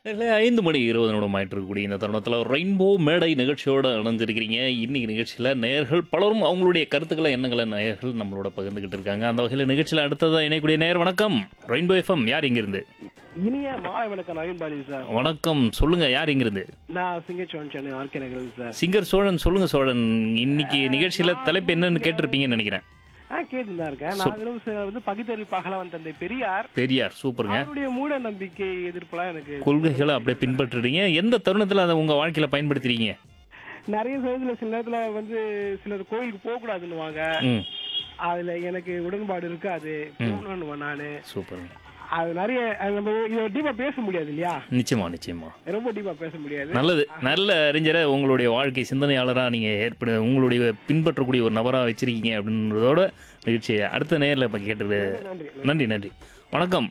இல்லை ஐந்து மணி இருபது நிமிடம் ஆயிட்டு இருக்கக்கூடிய இந்த தருணத்தில் ரெயின்போ மேடை நிகழ்ச்சியோடு இணைஞ்சிருக்கிறீங்க இன்னைக்கு நிகழ்ச்சியில் நேயர்கள் பலரும் அவங்களுடைய கருத்துக்களை எண்ணங்களை நேயர்கள் நம்மளோட பகிர்ந்துகிட்டு இருக்காங்க அந்த வகையில் நிகழ்ச்சியில் அடுத்ததாக இணையக்கூடிய நேயர் வணக்கம் ரெயின்போ எஃப்எம் யார் இங்கிருந்து இனிய மாலை வணக்கம் நவீன் பாலி சார் வணக்கம் சொல்லுங்க யார் இங்கிருந்து நான் சிங்கச்சோன் சென்னை ஆர்கே நகர் சார் சிங்கர் சோழன் சொல்லுங்க சோழன் இன்னைக்கு நிகழ்ச்சியில் தலைப்பு என்னன்னு கேட்டிருப்பீங்கன்னு நினைக்கிறேன் ஆ கேட்டு தான் இருக்கேன் நாங்களும் ச- வந்து பகுத்தறிவிப்பாகலாம் தந்தை பெரியார் பெரியார் சூப்பருங்க அவருடைய மூட நம்பிக்கை எதிர்ப்புலாம் எனக்கு கொள்கைகளை அப்படியே பின்பற்றுறீங்க எந்த தருணத்தில் அதை உங்கள் வாழ்க்கையில் பயன்படுத்துறீங்க நிறைய சமயத்துல சில நேரத்துல வந்து சிலர் கோயிலுக்கு போக கூடாதுன்னுவாங்க ம் அதுல எனக்கு உடன்பாடு இருக்காது போகணும்னுவேன் நானு சூப்பருங்க அது நிறைய அது நம்ம இதை டீப்பா பேச முடியாது இல்லையா நிச்சயமா நிச்சயமா ரொம்ப டீப்பா பேச முடியாது நல்லது நல்ல அறிஞரை உங்களுடைய வாழ்க்கை சிந்தனையாளராக நீங்கள் ஏற்பட உங்களுடைய பின்பற்றக்கூடிய ஒரு நபராக வச்சிருக்கீங்க அப்படின்றதோட நிகழ்ச்சியை அடுத்த நேரில் இப்போ கேட்டது நன்றி நன்றி நன்றி வணக்கம்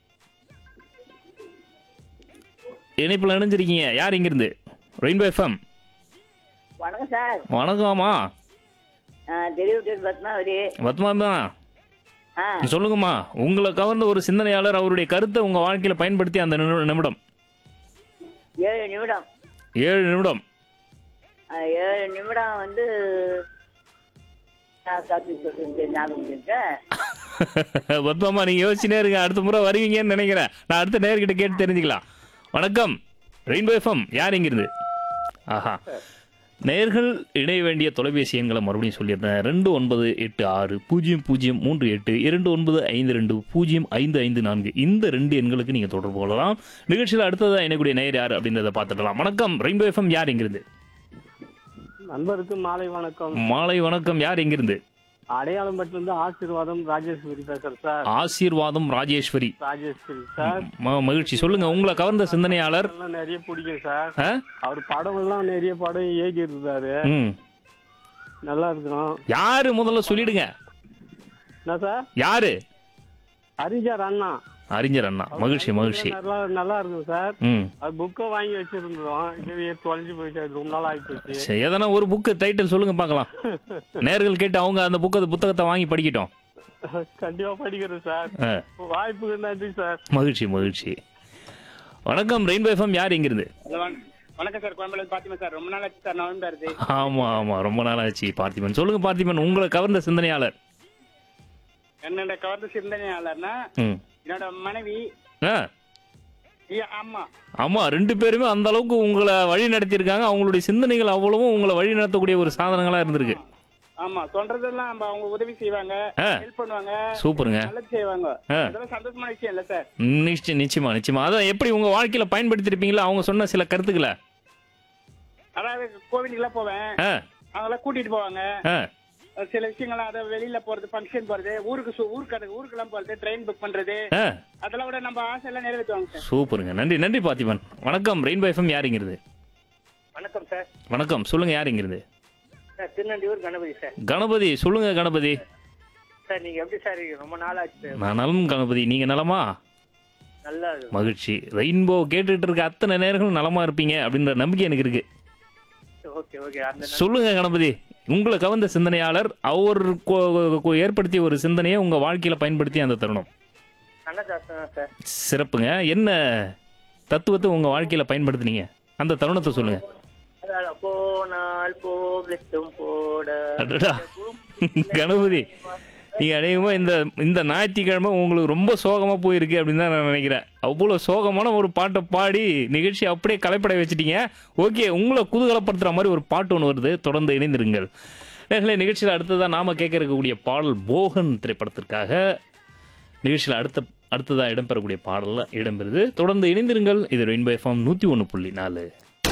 இணைப்பில் இணைஞ்சிருக்கீங்க யார் இங்கிருந்து ரெயின்போ எஃப்எம் வணக்கம் சார் வணக்கம்மா தெரிவிட்டு பத்மாவதி பத்மாமா ஆ சொல்லுங்கம்மா உங்களை கவர்ந்த ஒரு சிந்தனையாளர் அவருடைய கருத்தை உங்கள் வாழ்க்கையில் பயன்படுத்தி அந்த நிமி- நிமிடம் ஏழு நிமிடம் ஏழு நிமிடம் ஆ, ஏழு நிமிடம் வந்து நான் காப்பி சொல்லிட்டு ஞாபகம் இருக்கேன் பத்மாமா நீங்க யோசிச்சுனே இருங்க அடுத்த முறை வருவீங்கன்னு நினைக்கிறேன் நான் அடுத்த நேர்கிட்ட கேட்டு தெரிஞ்சுக்கலாம் வணக்கம் ரெயின்போ எஃப்எம் யார் இங்கிருந்து ஆஹா நேர்கள் இணைய வேண்டிய தொலைபேசி எண்களை மறுபடியும் சொல்லிடுறேன் ரெண்டு ஒன்பது எட்டு ஆறு பூஜ்ஜியம் பூஜ்ஜியம் மூன்று எட்டு இரண்டு ஒன்பது ஐந்து ரெண்டு பூஜ்ஜியம் ஐந்து ஐந்து நான்கு இந்த ரெண்டு எண்களுக்கு நீங்கள் தொடர்பு கொள்ளலாம் நிகழ்ச்சியில் அடுத்ததாக இணையக்கூடிய நேர் யார் அப்படின்றத பார்த்துடலாம் வணக்கம் ரெயின்போ எஃப்எம் யார் இங்கிருந்து நண்பருக்கு மாலை வணக்கம் மாலை வணக்கம் யார் இங்கிருந்து அடையாளம் இருந்து ஆசீர்வாதம் ராஜேஸ்வரி பேசுறேன் சார் ஆசீர்வாதம் ராஜேஸ்வரி ராஜேஸ்வரி சார் ம- மகிழ்ச்சி சொல்லுங்க உங்களை கவர்ந்த சிந்தனையாளர் எல்லாம் நிறைய பிடிக்கும் சார் ஆ? அவர் படம் எல்லாம் நிறைய படம் ஏகி இருந்தாரு ம் நல்லா இருக்கும் யாரு முதல்ல சொல்லிடுங்க என்ன சார் யாரு அறிஞர் அண்ணா அறிஞர் அண்ணா மகிழ்ச்சி மகிழ்ச்சி நல்லா நல்லா இருக்கும் சார் ம் அது புக்கை வாங்கி வச்சிருந்தோம் இது தொலைஞ்சு போயிடுச்சு அது ரொம்ப நாள் ஆகி போச்சு சரி எதனா ஒரு புக்கு டைட்டில் சொல்லுங்க பார்க்கலாம் நேர்கள் கேட்டு அவங்க அந்த புக்கை புத்தகத்தை வாங்கி படிக்கட்டும் கண்டிப்பா படிக்கிறேன் சார் ஆ, வாய்ப்புக்கு நன்றி சார் மகிழ்ச்சி மகிழ்ச்சி வணக்கம் ரெயின்போ எஃப்எம் யார் இங்கிருந்து வணக்கம் சார் கோயம்புல பாத்திமா சார் ரொம்ப நாள் ஆச்சு சார் நான் வருது ஆமா ஆமா ரொம்ப நாள் ஆச்சு பார்த்திபன் சொல்லுங்க பார்த்திபன் உங்களை கவர்ந்த சிந்தனையாளர் என்னோட கவர்ந்த சிந்தனையாளர்னா ம் என்னோட மனைவி ஆ ஐயா, அம்மா ஆமா ரெண்டு பேருமே அந்த அளவுக்கு உங்களை வழி நடத்தியிருக்காங்க அவங்களுடைய சிந்தனைகள் அவ்வளவும் உங்களை வழி நடத்தக்கூடிய ஒரு சாதனங்களா இருந்திருக்கு ஆமா சொல்றதெல்லாம் நம்ம அவங்க உதவி செய்வாங்க ஆ. ஹெல்ப் பண்ணுவாங்க சூப்பருங்க நல்லது செய்வாங்க ஆ. அதெல்லாம் சந்தோஷமான விஷயம் இல்ல சார் நிச்சயம் நிச்சயமா நிச்சயமா அதான் எப்படி உங்க வாழ்க்கையில பயன்படுத்திருப்பீங்களா அவங்க சொன்ன சில கருத்துக்களை அதாவது கோவிலுக்குலாம் போவேன் ஆ அவங்களாம் கூட்டிட்டு போவாங்க ஆ சில விஷயங்கள்லாம் அதை வெளியில போறது ஃபங்க்ஷன் போறது ஊருக்கு சு- ஊருக்கு ஊருக்கெல்லாம் போறது ட்ரெயின் புக் பண்றது ஆ அதெல்லாம் விட நம்ம ஆசை எல்லாம் நிறைவேற்றுவாங்க சார் சூப்பருங்க நன்றி நன்றி பார்த்திபன் வணக்கம் ரெயின்போ எஃப்எம் யாருங்கிறது வணக்கம் சார் வணக்கம் சொல்லுங்க யாருங்கிறது சார் திருநண்டியூர் கணபதி சார் கணபதி சொல்லுங்க கணபதி சார் நீங்க எப்படி சார் ரொம்ப நாள் ஆச்சு நான் நலம் கணபதி நீங்க நலமா நல்லா மகிழ்ச்சி ரெயின்போ கேட்டுட்டு இருக்க அத்தனை நேர்களும் நலமா இருப்பீங்க அப்படின்ற நம்பிக்கை எனக்கு இருக்கு ஓகே ஓகே அந்த சொல்லுங்க கணபதி உங்களை கவர்ந்த சிந்தனையாளர் அவர் கொ- கொ- ஏற்படுத்திய ஒரு சிந்தனையை உங்க வாழ்க்கையில பயன்படுத்தி அந்த தருணம் அன்னதாசன் தான் சார் சிறப்புங்க என்ன தத்துவத்தை உங்க வாழ்க்கையில பயன்படுத்துனீங்க அந்த தருணத்தை சொல்லுங்க அதாவது போனால் போகட்டும் போட அடடா கணபதி நீங்க அநேகமா இந்த இந்த ஞாயிற்றுக்கிழமை உங்களுக்கு ரொம்ப சோகமா போயிருக்கு அப்படின்னு தான் நான் நினைக்கிறேன் அவ்வளோ சோகமான ஒரு பாட்டை பாடி நிகழ்ச்சி அப்படியே கலைப்பட வச்சுட்டீங்க ஓகே உங்களை குதூகலப்படுத்துற மாதிரி ஒரு பாட்டு ஒன்று வருது தொடர்ந்து இணைந்திருங்கள் நேர்களே நிகழ்ச்சியில் அடுத்ததான் நாம கேட்க இருக்கக்கூடிய பாடல் போகன் திரைப்படத்திற்காக நிகழ்ச்சியில் அடுத்த அடுத்ததாக இடம்பெறக்கூடிய பாடலில் இடம்பெறுது தொடர்ந்து இணைந்திருங்கள் இது ரெயின்போ எஃப்எம் நூற்றி ஒன்று புள்ளி நாலு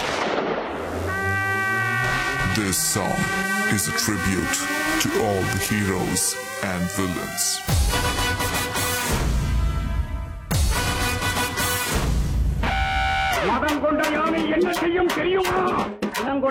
This song is a tribute to all the heroes and villains. மதம் கொண்ட யானை என்ன செய்யும் தெரியுமா